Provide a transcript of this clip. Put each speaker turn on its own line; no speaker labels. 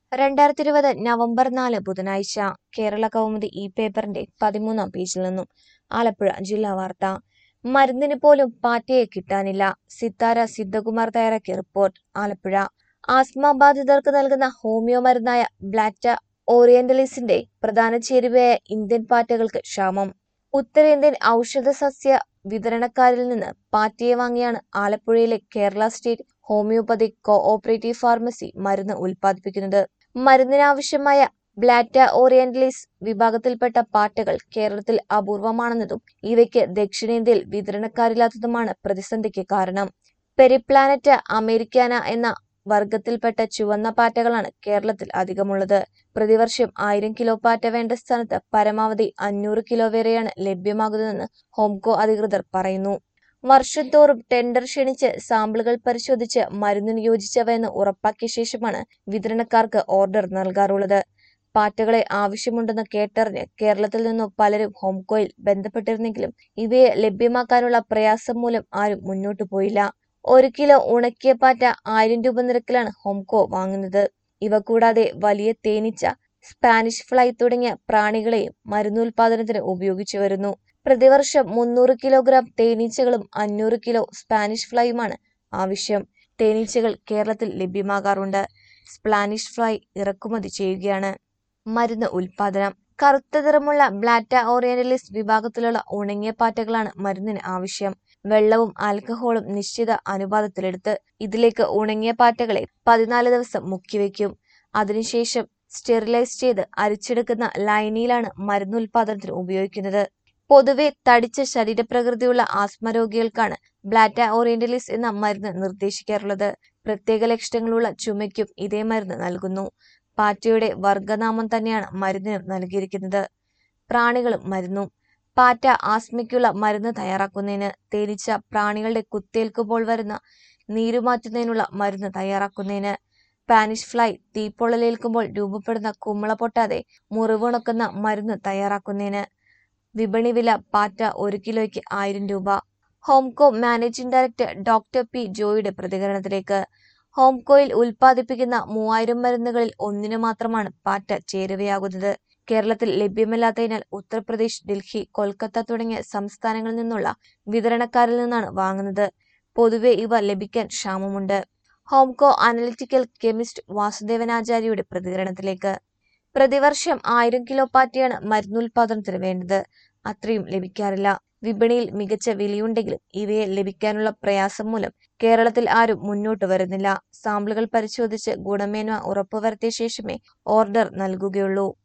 രണ്ടായിരത്തി ഇരുപത് നവംബർ നാല് ബുധനാഴ്ച കേരള കൗമുദി ഈ പേപ്പറിന്റെ പതിമൂന്നാം പേജിൽ നിന്നും ആലപ്പുഴ ജില്ലാ വാർത്ത മരുന്നിന് പോലും പാറ്റയെ കിട്ടാനില്ല സിത്താര സിദ്ധകുമാർ തയ്യാറാക്കിയ റിപ്പോർട്ട് ആലപ്പുഴ ആസ്മ ബാധിതർക്ക് നൽകുന്ന ഹോമിയോ മരുന്നായ ബ്ലാറ്റ ഓറിയന്റലിസിന്റെ പ്രധാന ചേരുവയായ ഇന്ത്യൻ പാറ്റകൾക്ക് ക്ഷാമം ഉത്തരേന്ത്യൻ ഔഷധ സസ്യ വിതരണക്കാരിൽ നിന്ന് പാറ്റയെ വാങ്ങിയാണ് ആലപ്പുഴയിലെ Kerala state homoeopathic cooperative pharmacy മരുന്ന് ഉൽപ്പാദിപ്പിക്കുന്നത് മരുന്നിനാവശ്യമായ ബ്ലാറ്റ ഓറിയന്റലിസ് വിഭാഗത്തിൽപ്പെട്ട പാറ്റകൾ കേരളത്തിൽ അപൂർവമാണെന്നതും ഇവയ്ക്ക് ദക്ഷിണേന്ത്യയിൽ വിതരണക്കാരില്ലാത്തതുമാണ് പ്രതിസന്ധിക്ക് കാരണം പെരിപ്ലാനറ്റ് അമേരിക്കാന എന്ന വർഗത്തിൽപ്പെട്ട ചുവന്ന പാറ്റകളാണ് കേരളത്തിൽ അധികമുള്ളത് പ്രതിവർഷം ആയിരം കിലോ പാറ്റ വേണ്ട സ്ഥാനത്ത് പരമാവധി അഞ്ഞൂറ് കിലോ വരെയാണ് ലഭ്യമാകുന്നതെന്ന് ഹോംകോ അധികൃതർ പറയുന്നു വർഷം തോറും ടെൻഡർ ക്ഷണിച്ച് സാമ്പിളുകൾ പരിശോധിച്ച് മരുന്നിന് യോജിച്ചവയെന്ന് ഉറപ്പാക്കിയ ശേഷമാണ് വിതരണക്കാർക്ക് ഓർഡർ നൽകാറുള്ളത് പാറ്റകളെ ആവശ്യമുണ്ടെന്ന് കേട്ടറിഞ്ഞ് കേരളത്തിൽ നിന്നും പലരും ഹോംകോയിൽ ബന്ധപ്പെട്ടിരുന്നെങ്കിലും ഇവയെ ലഭ്യമാക്കാനുള്ള പ്രയാസം മൂലം ആരും മുന്നോട്ടു പോയില്ല ഒരു കിലോ ഉണക്കിയ പാറ്റ ആയിരം രൂപ നിരക്കിലാണ് ഹോംകോ വാങ്ങുന്നത് ഇവ കൂടാതെ വലിയ തേനീച്ച സ്പാനിഷ് ഫ്ലൈ തുടങ്ങിയ പ്രാണികളെയും മരുന്നുൽപാദനത്തിന് ഉപയോഗിച്ചു വരുന്നു പ്രതിവർഷം മുന്നൂറ് കിലോഗ്രാം തേനീച്ചകളും അഞ്ഞൂറ് കിലോ സ്പാനിഷ് ഫ്ലൈയുമാണ് ആവശ്യം തേനീച്ചകൾ കേരളത്തിൽ ലഭ്യമാകാറുണ്ട് സ്പാനിഷ് ഫ്ലൈ ഇറക്കുമതി ചെയ്യുകയാണ് മരുന്ന് ഉൽപാദനം കറുത്ത നിറമുള്ള ബ്ലാറ്റ ഓറിയന്റലിസ് വിഭാഗത്തിലുള്ള ഉണങ്ങിയ പാറ്റകളാണ് മരുന്നിന് ആവശ്യം വെള്ളവും ആൽക്കഹോളും നിശ്ചിത അനുപാതത്തിലെടുത്ത് ഇതിലേക്ക് ഉണങ്ങിയ പാറ്റകളെ പതിനാല് ദിവസം മുക്കിവെക്കും അതിനുശേഷം സ്റ്റെറിലൈസ് ചെയ്ത് അരിച്ചെടുക്കുന്ന ലൈനിയിലാണ് മരുന്ന് ഉൽപാദനത്തിന് ഉപയോഗിക്കുന്നത് പൊതുവെ തടിച്ച ശരീരപ്രകൃതിയുള്ള ആസ്മ രോഗികൾക്കാണ് ബ്ലാറ്റ ഓറിയന്റലിസ് എന്ന മരുന്ന് നിർദ്ദേശിക്കാറുള്ളത് പ്രത്യേക ലക്ഷണങ്ങളുള്ള ചുമയ്ക്കും ഇതേ മരുന്ന് നൽകുന്നു പാറ്റയുടെ വർഗനാമം തന്നെയാണ് മരുന്നിനും നൽകിയിരിക്കുന്നത് പ്രാണികളും മരുന്നും പാറ്റ ആസ്മയ്ക്കുള്ള മരുന്ന് തയ്യാറാക്കുന്നതിന് തേനീച്ച പ്രാണികളുടെ കുത്തേൽക്കുമ്പോൾ വരുന്ന നീരുമാറ്റുന്നതിനുള്ള മരുന്ന് തയ്യാറാക്കുന്നതിന് സ്പാനിഷ് ഫ്ലൈ തീപ്പൊള്ളലേൽക്കുമ്പോൾ രൂപപ്പെടുന്ന കുമ്മള പൊട്ടാതെ മുറിവുണക്കുന്ന മരുന്ന് തയ്യാറാക്കുന്നതിന് വിപണി വില പാറ്റ ഒരു കിലോയ്ക്ക് ആയിരം രൂപ Homco managing director doctor P ജോയിയുടെ പ്രതികരണത്തിലേക്ക് ഹോംകോയിൽ ഉൽപ്പാദിപ്പിക്കുന്ന മൂവായിരം മരുന്നുകളിൽ ഒന്നിനു മാത്രമാണ് പാറ്റ ചേരുവയാകുന്നത് കേരളത്തിൽ ലഭ്യമല്ലാത്തതിനാൽ ഉത്തർപ്രദേശ് ഡൽഹി കൊൽക്കത്ത തുടങ്ങിയ സംസ്ഥാനങ്ങളിൽ നിന്നുള്ള വിതരണക്കാരിൽ നിന്നാണ് വാങ്ങുന്നത് പൊതുവെ ഇവ ലഭിക്കാൻ ക്ഷാമമുണ്ട് ഹോംകോ അനലിറ്റിക്കൽ കെമിസ്റ്റ് വാസുദേവനാചാര്യയുടെ പ്രതികരണത്തിലേക്ക് പ്രതിവർഷം ആയിരം കിലോ പാറ്റയാണ് മരുന്നുൽപാദനത്തിന് വേണ്ടത് അത്രയും ലഭിക്കാറില്ല വിപണിയിൽ മികച്ച വിലയുണ്ടെങ്കിലും ഇവയെ ലഭിക്കാനുള്ള പ്രയാസം മൂലം കേരളത്തിൽ ആരും മുന്നോട്ട് വരുന്നില്ല സാമ്പിളുകൾ പരിശോധിച്ച് ഗുണമേന്മ ഉറപ്പുവരുത്തിയ ശേഷമേ ഓർഡർ നൽകുകയുള്ളൂ